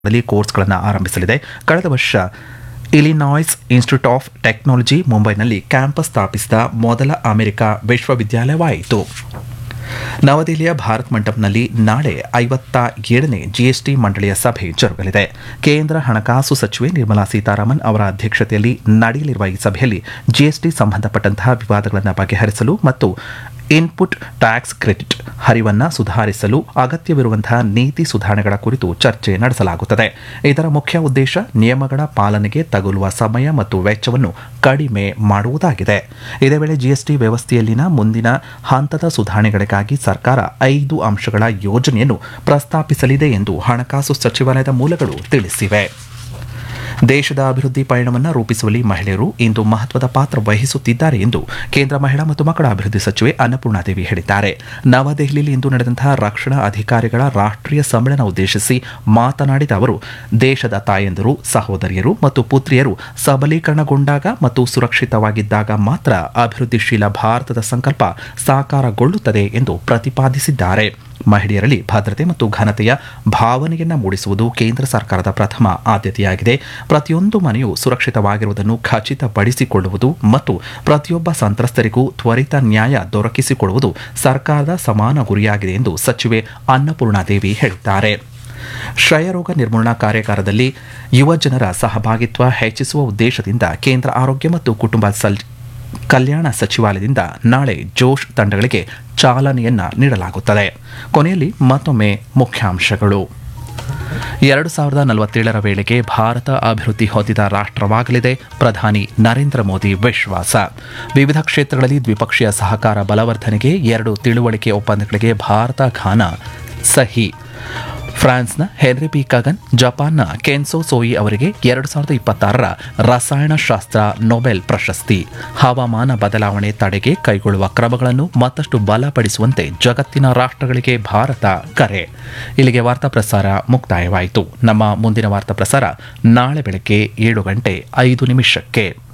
ನಲ್ಲಿ ಕೋರ್ಸ್ಗಳನ್ನು ಆರಂಭಿಸಲಿದೆ ಕಳೆದ ವರ್ಷ ಇಲಿನಾಯ್ಸ್ ಇನ್ಸ್ಟಿಟ್ಯೂಟ್ ಆಫ್ ಟೆಕ್ನಾಲಜಿ ಮುಂಬೈನಲ್ಲಿ ಕ್ಯಾಂಪಸ್ ಸ್ಥಾಪಿಸಿದ ಮೊದಲ ಅಮೆರಿಕ ವಿಶ್ವವಿದ್ಯಾಲಯವಾಯಿತು ನವದೆಹಲಿಯ ಭಾರತ್ ಮಂಟಪನಲ್ಲಿ ನಾಳೆ ಐವತ್ತ ಏಳನೇ ಜಿಎಸ್ಟಿ ಮಂಡಳಿಯ ಸಭೆ ಜರುಗಲಿದೆ ಕೇಂದ್ರ ಹಣಕಾಸು ಸಚಿವೆ ನಿರ್ಮಲಾ ಸೀತಾರಾಮನ್ ಅವರ ಅಧ್ಯಕ್ಷತೆಯಲ್ಲಿ ನಡೆಯಲಿರುವ ಈ ಸಭೆಯಲ್ಲಿ ಜಿಎಸ್ಟಿ ಸಂಬಂಧಪಟ್ಟಂತಹ ವಿವಾದಗಳನ್ನು ಬಗೆಹರಿಸಲು ಮತ್ತು ಇನ್ಪುಟ್ ಟ್ಯಾಕ್ಸ್ ಕ್ರೆಡಿಟ್ ಹರಿವನ್ನು ಸುಧಾರಿಸಲು ಅಗತ್ಯವಿರುವಂತಹ ನೀತಿ ಸುಧಾರಣೆಗಳ ಕುರಿತು ಚರ್ಚೆ ನಡೆಸಲಾಗುತ್ತದೆ ಇದರ ಮುಖ್ಯ ಉದ್ದೇಶ ನಿಯಮಗಳ ಪಾಲನೆಗೆ ತಗುಲುವ ಸಮಯ ಮತ್ತು ವೆಚ್ಚವನ್ನು ಕಡಿಮೆ ಮಾಡುವುದಾಗಿದೆ ಇದೇ ವೇಳೆ ಜಿಎಸ್ಟಿ ವ್ಯವಸ್ಥೆಯಲ್ಲಿನ ಮುಂದಿನ ಹಂತದ ಸುಧಾರಣೆಗಳಿಗಾಗಿ ಸರ್ಕಾರ ಐದು ಅಂಶಗಳ ಯೋಜನೆಯನ್ನು ಪ್ರಸ್ತಾಪಿಸಲಿದೆ ಎಂದು ಹಣಕಾಸು ಸಚಿವಾಲಯದ ಮೂಲಗಳು ತಿಳಿಸಿವೆ ದೇಶದ ಅಭಿವೃದ್ಧಿ ಪಯಣವನ್ನು ರೂಪಿಸುವಲ್ಲಿ ಮಹಿಳೆಯರು ಇಂದು ಮಹತ್ವದ ಪಾತ್ರ ವಹಿಸುತ್ತಿದ್ದಾರೆ ಎಂದು ಕೇಂದ್ರ ಮಹಿಳಾ ಮತ್ತು ಮಕ್ಕಳ ಅಭಿವೃದ್ಧಿ ಸಚಿವೆ ಅನ್ನಪೂರ್ಣಾದೇವಿ ಹೇಳಿದ್ದಾರೆ ನವದೆಹಲಿಯಲ್ಲಿ ಇಂದು ನಡೆದಂತಹ ರಕ್ಷಣಾ ಅಧಿಕಾರಿಗಳ ರಾಷ್ಟ್ರೀಯ ಸಮ್ಮೇಳನ ಉದ್ದೇಶಿಸಿ ಮಾತನಾಡಿದ ಅವರು ದೇಶದ ತಾಯಂದಿರು ಸಹೋದರಿಯರು ಮತ್ತು ಪುತ್ರಿಯರು ಸಬಲೀಕರಣಗೊಂಡಾಗ ಮತ್ತು ಸುರಕ್ಷಿತವಾಗಿದ್ದಾಗ ಮಾತ್ರ ಅಭಿವೃದ್ಧಿಶೀಲ ಭಾರತದ ಸಂಕಲ್ಪ ಸಾಕಾರಗೊಳ್ಳುತ್ತದೆ ಎಂದು ಪ್ರತಿಪಾದಿಸಿದ್ದಾರೆ ಮಹಿಳೆಯರಲ್ಲಿ ಭದ್ರತೆ ಮತ್ತು ಘನತೆಯ ಭಾವನೆಯನ್ನು ಮೂಡಿಸುವುದು ಕೇಂದ್ರ ಸರ್ಕಾರದ ಪ್ರಥಮ ಆದ್ಯತೆಯಾಗಿದೆ ಪ್ರತಿಯೊಂದು ಮನೆಯು ಸುರಕ್ಷಿತವಾಗಿರುವುದನ್ನು ಖಚಿತಪಡಿಸಿಕೊಳ್ಳುವುದು ಮತ್ತು ಪ್ರತಿಯೊಬ್ಬ ಸಂತ್ರಸ್ತರಿಗೂ ತ್ವರಿತ ನ್ಯಾಯ ದೊರಕಿಸಿಕೊಡುವುದು ಸರ್ಕಾರದ ಸಮಾನ ಗುರಿಯಾಗಿದೆ ಎಂದು ಸಚಿವೆ ಅನ್ನಪೂರ್ಣಾದೇವಿ ಹೇಳಿದ್ದಾರೆ ಕ್ಷಯರೋಗ ನಿರ್ಮೂಲನಾ ಕಾರ್ಯಾಗಾರದಲ್ಲಿ ಯುವ ಜನರ ಸಹಭಾಗಿತ್ವ ಹೆಚ್ಚಿಸುವ ಉದ್ದೇಶದಿಂದ ಕೇಂದ್ರ ಆರೋಗ್ಯ ಮತ್ತು ಕುಟುಂಬ ಸಲ್ ಕಲ್ಯಾಣ ಸಚಿವಾಲಯದಿಂದ ನಾಳೆ ಜೋಶ್ ತಂಡಗಳಿಗೆ ಚಾಲನೆಯನ್ನ ನೀಡಲಾಗುತ್ತದೆ ಕೊನೆಯಲ್ಲಿ ಮತ್ತೊಮ್ಮೆ ಮುಖ್ಯಾಂಶಗಳು ಎರಡು ಸಾವಿರದ ನಲವತ್ತೇಳರ ವೇಳೆಗೆ ಭಾರತ ಅಭಿವೃದ್ಧಿ ಹೊಂದಿದ ರಾಷ್ಟ್ರವಾಗಲಿದೆ ಪ್ರಧಾನಿ ನರೇಂದ್ರ ಮೋದಿ ವಿಶ್ವಾಸ ವಿವಿಧ ಕ್ಷೇತ್ರಗಳಲ್ಲಿ ದ್ವಿಪಕ್ಷೀಯ ಸಹಕಾರ ಬಲವರ್ಧನೆಗೆ ಎರಡು ತಿಳುವಳಿಕೆ ಒಪ್ಪಂದಗಳಿಗೆ ಭಾರತ ಘಾನ ಸಹಿ ಫ್ರಾನ್ಸ್ನ ಹೆನ್ರಿ ಪಿ ಕಗನ್ ಜಪಾನ್ನ ಕೆನ್ಸೋ ಸೋಯಿ ಅವರಿಗೆ ಎರಡು ಸಾವಿರದ ಇಪ್ಪತ್ತಾರರ ರಸಾಯನಶಾಸ್ತ್ರ ನೊಬೆಲ್ ಪ್ರಶಸ್ತಿ ಹವಾಮಾನ ಬದಲಾವಣೆ ತಡೆಗೆ ಕೈಗೊಳ್ಳುವ ಕ್ರಮಗಳನ್ನು ಮತ್ತಷ್ಟು ಬಲಪಡಿಸುವಂತೆ ಜಗತ್ತಿನ ರಾಷ್ಟ್ರಗಳಿಗೆ ಭಾರತ ಕರೆ ಇಲ್ಲಿಗೆ ವಾರ್ತಾ ಪ್ರಸಾರ ಮುಕ್ತಾಯವಾಯಿತು ನಮ್ಮ ಮುಂದಿನ ವಾರ್ತಾ ಪ್ರಸಾರ ನಾಳೆ ಬೆಳಗ್ಗೆ ಏಳು ಗಂಟೆ ಐದು ನಿಮಿಷಕ್ಕೆ